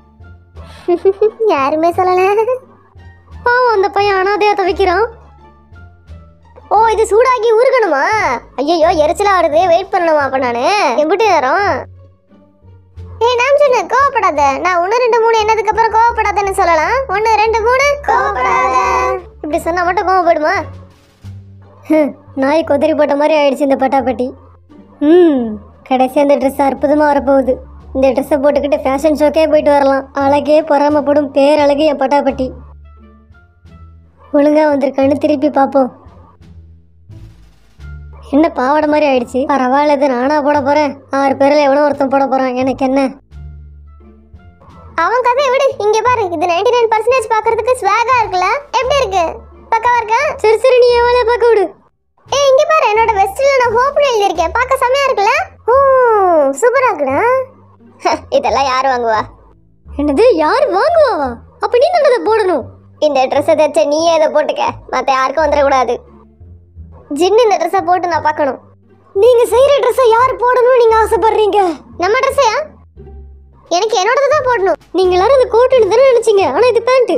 யாருமே சொல்லல பாவம் அந்த பையன் அனாதையா தவிக்கிறான் ஓ இது சூடாக்கி உருகணுமா ஐயோ எரிச்சலா வருது வெயிட் பண்ணணுமா அப்ப நானு எம்பிட்டு நேரம் ஏய் நான் சொன்ன கோவப்படாத நான் ஒன்று ரெண்டு மூணு என்னதுக்கு அப்புறம் கோவப்படாதன்னு சொல்லலாம் ஒன்று ரெண்டு மூணு கோவப்படாத இப்படி சொன்னா மட்டும் கோவப்படுமா ஹம், நாய் கொதறி போட்ட மாதிரி ஆயிடுச்சு இந்த பட்டாப்பட்டி ம் கடைசி அந்த ட்ரெஸ் அற்புதமாக வரப்போகுது இந்த ட்ரெஸ்ஸை போட்டுக்கிட்டு ஃபேஷன் ஷோக்கே போயிட்டு வரலாம் அழகே பொறாமப்படும் பேரழகு என் பட்டாப்பட்டி ஒழுங்கா வந்திருக்கான்னு திருப்பி பார்ப்போம் என்ன பாவாடை மாதிரி ஆயிடுச்சு பரவாயில்ல இது நானா போட போறேன் ஆறு பேரில் எவனோ ஒருத்தன் போட போறான் எனக்கு என்ன அவன் கதையை விடு இங்க பாரு இது 99% நைன் பர்சன்டேஜ் பாக்குறதுக்கு ஸ்வாகா இருக்குல்ல எப்படி இருக்கு பக்கவா இருக்கா சரி சரி நீ என் வேலையை பார்க்க விடு ஏய் இங்க பாரு என்னோட வெஸ்ட்ல நான் ஹோப்னு எழுதியிருக்கேன் பார்க்க செமையா இருக்குல்ல ஓ சூப்பரா இருக்குடா இதெல்லாம் யார் வாங்குவா என்னது யார் வாங்குவாவா அப்ப நீ தான் அதை போடணும் இந்த ட்ரெஸ்ஸை தைச்ச நீயே இதை போட்டுக்க மற்ற யாருக்கும் வந்துடக்கூடாது ஜின்னு இந்த ட்ரெஸ்ஸை போட்டு நான் பார்க்கணும் நீங்க செய்யற ட்ரெஸ்ஸை யார் போடணும்னு நீங்க ஆசைப்படுறீங்க நம்ம ட்ரெஸ்ஸையா எனக்கு என்னோடது தான் போடணும் நீங்க எல்லாரும் அது கோட்டுன்னு தானே நினைச்சீங்க ஆனா இது பேண்ட்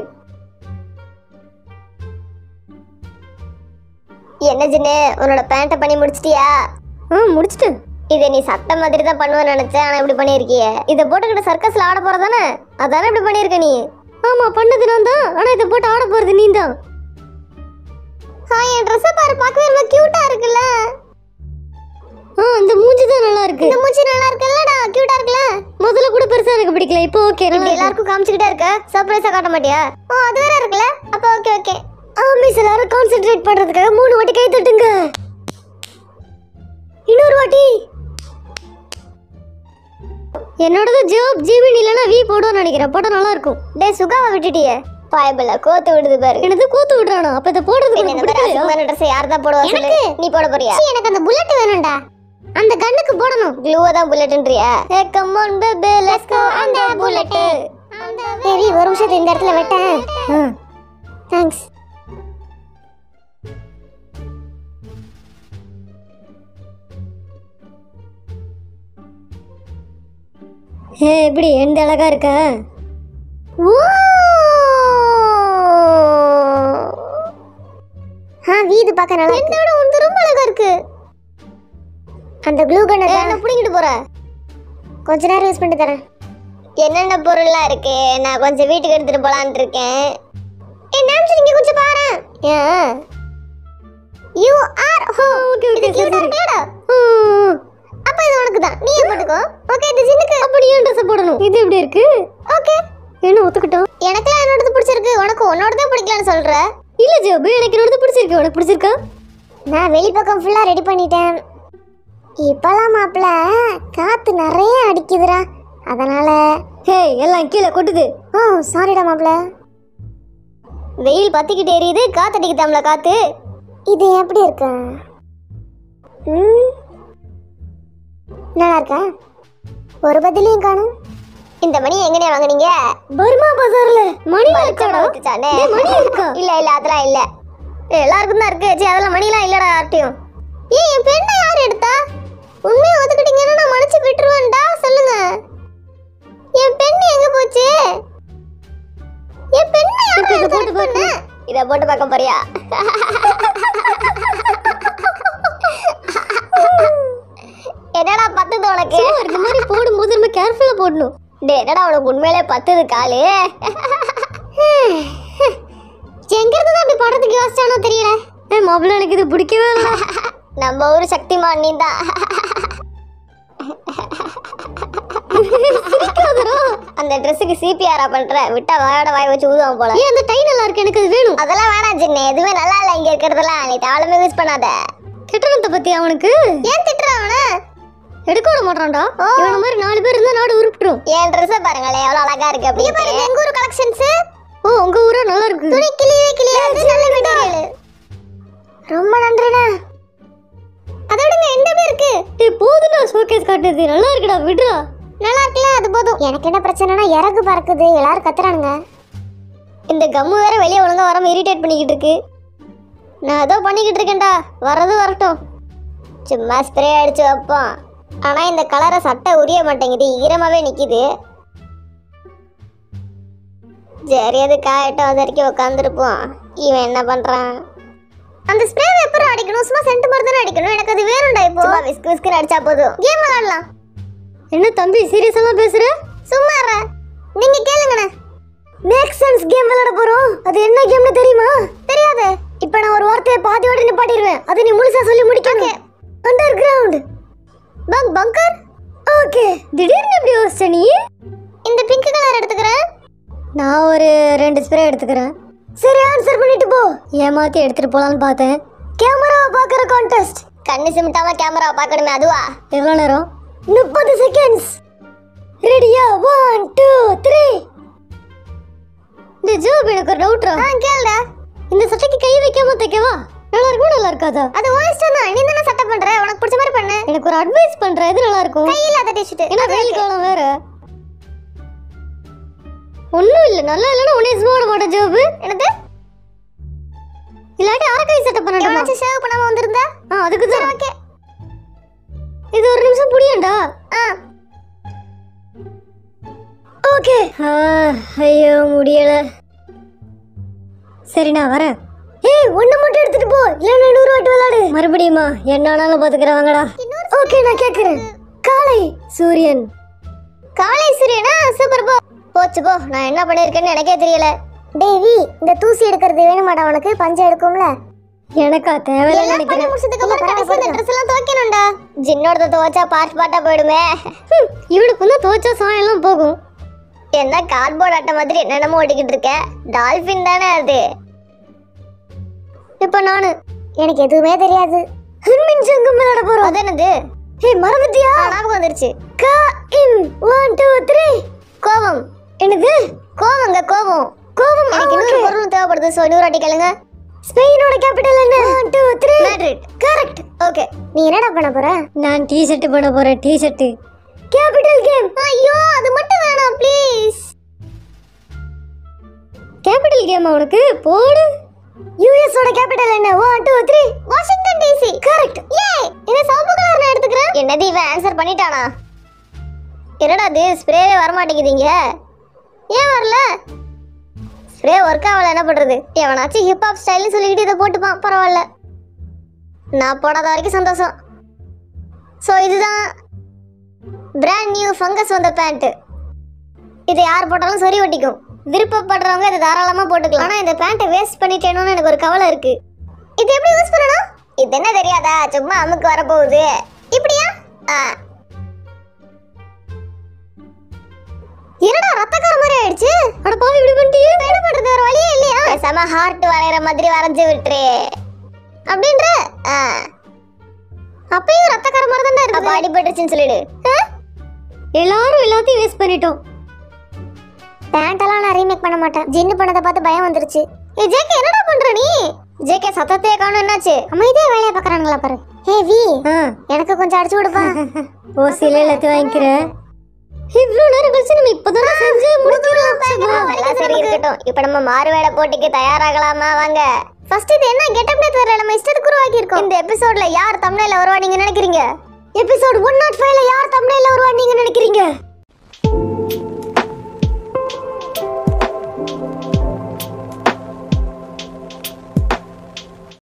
என்ன ஜின்னு உன்னோட பேண்ட்டை பண்ணி முடிச்சிட்டியா ஆ முடிச்சிட்டேன் இதை நீ சட்டை மாதிரி தான் பண்ணுவேன்னு நினைச்சேன் ஆனால் இப்படி பண்ணியிருக்கியே இதை போட்டுக்கிட்டு சர்க்கஸ்ல ஆட போறதானே அதானே இப்படி பண்ணியிருக்க நீ ஆமா பண்ணது நான் தான் ஆனா இதை போட்டு ஆட போறது நீ தான் ஆ என் ட்ரெஸ்ஸை பாரு பார்க்கவே ரொம்ப க்யூட்டா இருக்குல்ல ஆ இந்த மூஞ்சி தான் நல்லா இருக்கு இந்த மூச்சி நல்லா இருக்குல்லடா க்யூட்டா இருக்குல்ல முதல்ல கூட பெருசா எனக்கு பிடிக்கல இப்போ ஓகே இப்படி நல்லா எல்லாருக்கும் காமிச்சுக்கிட்டே இருக்க சர்ப்ரைஸா காட்ட மாட்டியா ஓ அது வேற இருக்குல்ல அப்ப ஓகே ஓகே ஆமிஸ் எல்லாரும் கான்சென்ட்ரேட் பண்றதுக்காக மூணு வாட்டி கை தட்டுங்க இன்னொரு வாட்டி என்னோடது ஜாப் ஜிமின் இல்லைன்னா வி போடுவோம்னு நினைக்கிறேன் போட்டா நல்லா இருக்கும் டேய் சுகாவை விட்டுட்டியே பாயபில்ல கோத்து விடுது பாரு எனக்கு கூத்து விடுறானா அப்ப இதை போடுறது பின்ன உனக்கு இந்த மாதிரி பிடிக்கலையா அசிங்கமான ட்ரெஸ் யார் தான் போடுவா சொல்லு நீ போட போறியா எனக்கு அந்த புல்லட் வேணும்டா அந்த கண்ணுக்கு போடணும் க்ளூவா தான் புல்லட்ன்றியா ஏ come on baby let's go அந்த புல்லட் தேவி ஒரு நிமிஷம் இந்த இடத்துல வெட்டேன் ஆ தேங்க்ஸ் ஏ எப்படி எந்த அழகா இருக்க ஆ வீடு பார்க்க நல்லா இருக்கு என்னோட உந்து ரொம்ப அழகா இருக்கு அந்த க்ளூ கண்ணை என்ன புடிங்கிட்டு போற கொஞ்ச நேரம் யூஸ் பண்ணிட்டு தரேன் என்னென்ன பொருள்லாம் இருக்கு நான் கொஞ்சம் வீட்டுக்கு எடுத்துட்டு போலான்னு இருக்கேன் ஏ நாம்சி நீங்க கொஞ்சம் பாரு ஏன் யூ ஆர் ஹோ ஓகே இது ஓகே கியூட்டா சரி இருக்குடா ஆ, அப்ப இது உனக்கு தான் நீயே போட்டுக்கோ ஓகே இது ஜின்னுக்கு அப்படி ஏன் ட்ரெஸ் போடணும் இது எப்படி இருக்கு ஓகே என்ன ஒத்துக்கிட்டோம் எனக்குலாம் என்னோடது பிடிச்சிருக்கு உனக்கு உன்னோடதே பிடிக்கலன்னு சொல்ற இல்ல ஜோபு எனக்கு என்னோடது பிடிச்சிருக்கு உனக்கு பிடிச்சிருக்கா நான் வெளிப்பக்கம் ஃபுல்லா ரெடி பண்ணிட்டேன் இப்பெல்லாம் மாப்பிள காத்து நிறைய அடிக்குதுடா அதனால ஹே எல்லாம் கீழே கொட்டுது ஓ சாரிடா மாப்பிள வெயில் பத்திக்கிட்டு எரியுது காத்து அடிக்குதாம்ல காத்து இது எப்படி இருக்கு ம் நல்லா இருக்கா ஒரு பதிலையும் காணும் இந்த மணி எங்கனே வாங்குனீங்க பர்மா பஜார்ல மணி பறிச்சோட இருக்காடா ஊத்துச்சானே. டேய், மணி இருக்கா? இல்ல இல்ல அதெல்லாம் இல்ல ஏய், எல்லாருக்கும் தான் இருக்கு சீ அதெல்லாம் மணிலாம் இல்லடா யார்ட்டையும் ஏய் என் பெண்ணை யார் எடுத்தா உண்மையை ஒத்துக்கிட்டீங்கன்னா நான் மன்னிச்சு விட்டுருவேன்டா சொல்லுங்க என் பெண் எங்க போச்சு என் பெண்ணை யார் இதை எடுத்தா போட்டு பாரு. பெண்ணு? இத போட்டு பார்க்க போறியா என்னடா பத்துது உனக்கு சும்மா இந்த மாதிரி போடும்போது நம்ம கேர்ஃபுல்லா போடணும் டேய் என்னடா உனக்கு உண்மையிலே பத்துது காலு எங்க இருந்து தான் அப்படி படத்துக்கு யோசிச்சானோ தெரியல ஏ மாப்பிள்ள எனக்கு இது பிடிக்கவே இல்லை நம்ம ஊர் சக்திமான் நீ தான் சிரிக்காதடா அந்த ட்ரெஸ்ஸுக்கு சிபிஆரா பண்ற விட்டா வாயோட வாய் வச்சு ஊதுவான் போல ஏன் அந்த டை நல்லா இருக்கு எனக்கு அது வேணும் அதெல்லாம் வேணாம் ஜின்னு எதுவுமே நல்லா இல்ல இங்க இருக்கிறதெல்லாம் நீ தேவலமே யூஸ் பண்ணாத கெட்டணத்தை பத்தி அவனுக்கு ஏன் திட்டுறான் அவனை எடுக்க விட மாட்டான்டா இவன மாதிரி நாலு பேர் இருந்தா நாடு உருப்பிடும் என் ட்ரெஸ்ஸை பாருங்களேன் எவ்வளவு அழகா இருக்கு அப்படி பாருங்க எங்க ஊர் கலெக்ஷன்ஸ் ஓ உங்க ஊரா நல்லா இருக்கு துணி கிளியவே கிளியாது நல்ல மெட்டீரியல் ரொம்ப நன்றிண்ணா அதை விடுங்க எந்த பேர் இருக்கு டேய் போதுடா ஷோகேஸ் காட்டுது நல்லா இருக்குடா விடுடா நல்லா இருக்குல்ல அது போதும் எனக்கு என்ன பிரச்சனைனா இறகு பறக்குது எல்லாரும் கத்துறானுங்க இந்த கம்மு வேற வெளியே ஒழுங்கா வராம இரிட்டேட் பண்ணிக்கிட்டு இருக்கு நான் ஏதோ பண்ணிக்கிட்டு இருக்கேன்டா வரது வரட்டும் சும்மா ஸ்ப்ரே அடிச்சு வைப்போம் ஆனா இந்த கலரை சட்டை உரிய மாட்டேங்குது ஈரமாவே நிக்குது சரி அது காயட்டும் அது வரைக்கும் உட்காந்துருப்போம் இவன் என்ன பண்றான் அந்த ஸ்ப்ரே எப்படி அடிக்கணும் சும்மா சென்ட் மாதிரி தானே அடிக்கணும் எனக்கு அது வேணும்டா இப்போ விஸ்கு விஸ்குன்னு அடிச்சா போதும் கேம் விளாடலாம் என்ன தம்பி சீரியஸா பேசுற சும்மா இருடா. நீங்க கேளுங்கண்ணே மேக் சென்ஸ் கேம் விளையாட போறோம் அது என்ன கேம்னு தெரியுமா தெரியாது இப்போ நான் ஒரு வார்த்தையை பாதியோட நிப்பாட்டிடுவேன் அதை நீ முழுசா சொல்லி முடிக்கணும் underground bunk bunker okay திடீர்னு எப்படி யோசிச்ச நீ இந்த பிங்க் கலர் எடுத்துக்கிறேன் நான் ஒரு ரெண்டு ஸ்ப்ரே எடுத்துக்கிறேன் சரி ஆன்சர் பண்ணிட்டு போ ஏமாத்தி எடுத்துட்டு போலான்னு பார்த்தேன் கேமராவை பார்க்குற கான்டெஸ்ட் கண்ணு சிமிட்டாம கேமராவை பார்க்கணுமே அதுவா எவ்வளோ நேரம் முப்பது செகண்ட்ஸ் ரெடியா ஒன் டூ த்ரீ இந்த ஜோப் எனக்கு ஒரு டவுட்ரா ஆ கேளுடா இந்த சட்டைக்கு கை வைக்காம தைக்கவா நல்லா இருக்கும் நல்லா இருக்காதா அது உன் இஷ்டம் தான் நீ தானே சட்டை பண்ற உனக்கு பிடிச்ச மாதிரி பண்ணு எனக்கு ஒரு அட்வைஸ் பண்ற எது நல்லா இருக்கும் கை இல்லாத டிஷர்ட் ஏன்னா வெயில் காலம் வேற ஒன்றும் இல்லை நல்லா இல்லைன்னா உடனே சும்மா விட மாட்டேன் ஜோபு என்னது இல்லாட்டி அரை கை சட்டை பண்ணட்டுமா எவனாச்சும் ஷேவ் பண்ணாம வந்திருந்தா ஆ அதுக்கு தான் ஓகே இது ஒரு நிமிஷம் புரியண்டா ஆ ஓகே ஐயோ முடியல சரி நான் வரேன் ஏய் ஒண்ணு மட்டும் எடுத்துட்டு போ இல்ல நூறு வாட்டி விளையாடு மறுபடியுமா என்ன ஆனாலும் பாத்துக்கிறவாங்கடா ஓகே நான் கேக்குறேன் காலை சூரியன் காலை சூரியனா சூப்பர் போ போச்சு போ நான் என்ன பண்ணிருக்கேன்னு எனக்கே தெரியல டேவி இந்த தூசி எடுக்கிறது வேணுமாடா உனக்கு பஞ்சம் எடுக்கும்ல எனக்கா தேவையில்ல எல்லாம் பண்ணி நினைக்கிறேன் முடிச்சதுக்கு அப்புறம் கடைசி இந்த ட்ரெஸ் எல்லாம் துவைக்கணும்டா ஜின்னோட துவைச்சா பார்ட் பார்ட்டா போயிடுமே ஹம், இவனுக்கு வந்து துவைச்சா சாயம் எல்லாம் போகும் என்ன கார்ட்போர்ட் அட்டை மாதிரி என்னென்னமோ ஓட்டிக்கிட்டு இருக்க டால்பின் தானே அது இப்ப நானு எனக்கு எதுவுமே தெரியாது ஹின்மின் சங்கம் விளையாட போறோம் அது என்னது ஏய் மறந்துட்டியா ஆ, ஞாபகம் வந்துருச்சு கா இன் ஒன் டூ த்ரீ கோபம் என்னது கோவங்க கோபம் கோபம் எனக்கு இன்னொரு பொருள் தேவைப்படுது ஸோ இன்னொரு வாட்டி கேளுங்க ஸ்பெயினோட கேபிட்டல் என்ன one two three Madrid correct okay நீ என்னடா பண்ண போற நான் டி ஷர்ட் பண்ண போறேன் டி ஷர்ட் கேபிட்டல் கேம் ஐயோ அது மட்டும் வேணாம் ப்ளீஸ் கேபிட்டல் கேம் அவனுக்கு போடு யுஎஸ் ஓட கேபிட்டல் என்ன one two three Washington DC correct ஏ என்ன சிவப்பு கலர் நான் எடுத்துக்கிறேன் என்னது இவன் ஆன்சர் பண்ணிட்டானா என்னடா இது ஸ்ப்ரேவே வர மாட்டேங்குதுங்க ஏன் வரல ஸ்ப்ரே ஒர்க் ஆகல என்ன பண்றது எவனாச்சும் ஹிப்ஹாப் ஸ்டைல்னு சொல்லிக்கிட்டு இதை போட்டுப்பான் பரவாயில்ல நான் போடாத வரைக்கும் சந்தோஷம் ஸோ இதுதான் பிராண்ட் நியூ ஃபங்கஸ் வந்த பேண்ட் இதை யார் போட்டாலும் சொறி ஒட்டிக்கும் விருப்பப்படுறவங்க இதை தாராளமாக போட்டுக்கலாம் ஆனால் இந்த பேண்ட்டை வேஸ்ட் பண்ணிட்டேனோன்னு எனக்கு ஒரு கவலை இருக்கு இது எப்படி யூஸ் பண்ணணும் இது என்ன தெரியாதா சும்மா அமுக்கு வரப்போகுது இப்படியா ஆ என்னடா ரத்தக்கார மாதிரி ஆயிடுச்சு அட பாவி இப்படி பண்ணிட்டியே இப்ப என்ன பண்றது வேற வழியே இல்லையா பேசாம ஹார்ட் வரைகிற மாதிரி வரைஞ்சு விட்டுரு அப்படின்ற ஆ. அப்பயும் ரத்தக்கார மாதிரி தானே இருக்கு அப்ப அடிபட்டுருச்சுன்னு சொல்லிடு ஆ? எல்லாரும் எல்லாத்தையும் வேஸ்ட் பண்ணிட்டோம் பேண்ட் எல்லாம் நான் ரீமேக் பண்ண மாட்டேன் ஜின்னு பண்ணதை பார்த்து பயம் வந்துருச்சு ஏ ஜேகே என்னடா பண்ற நீ ஜேகே சத்தத்தையே காணும் என்னாச்சு அமைதியா வேலையை பார்க்கறானுங்களா பாரு ஹே வி ஆ எனக்கு கொஞ்சம் அடிச்சு விடுப்பா ஓசில எல்லாத்தையும் வாங்கிக்கிறேன் இவ்வளோ நேரம் கழிச்சு நம்ம இப்போதான் செஞ்சு முடிக்கிறோம் அதெல்லாம் சரி இருக்கட்டும் இப்போ நம்ம மாறுவேட போட்டிக்கு தயாராகலாமா வாங்க ஃபர்ஸ்ட் இது என்ன கெட்டப்னே தெரியல நம்ம இஷ்டத்துக்கு உருவாக்கி இருக்கோம் இந்த எபிசோட்ல யார் தமிழ்ல வருவா நீங்க நினைக்கிறீங்க எபிசோட் ஒன் நாட் ஃபைவ்ல யார் தமிழ்ல வருவா நீங்க நினைக்கிறீங்க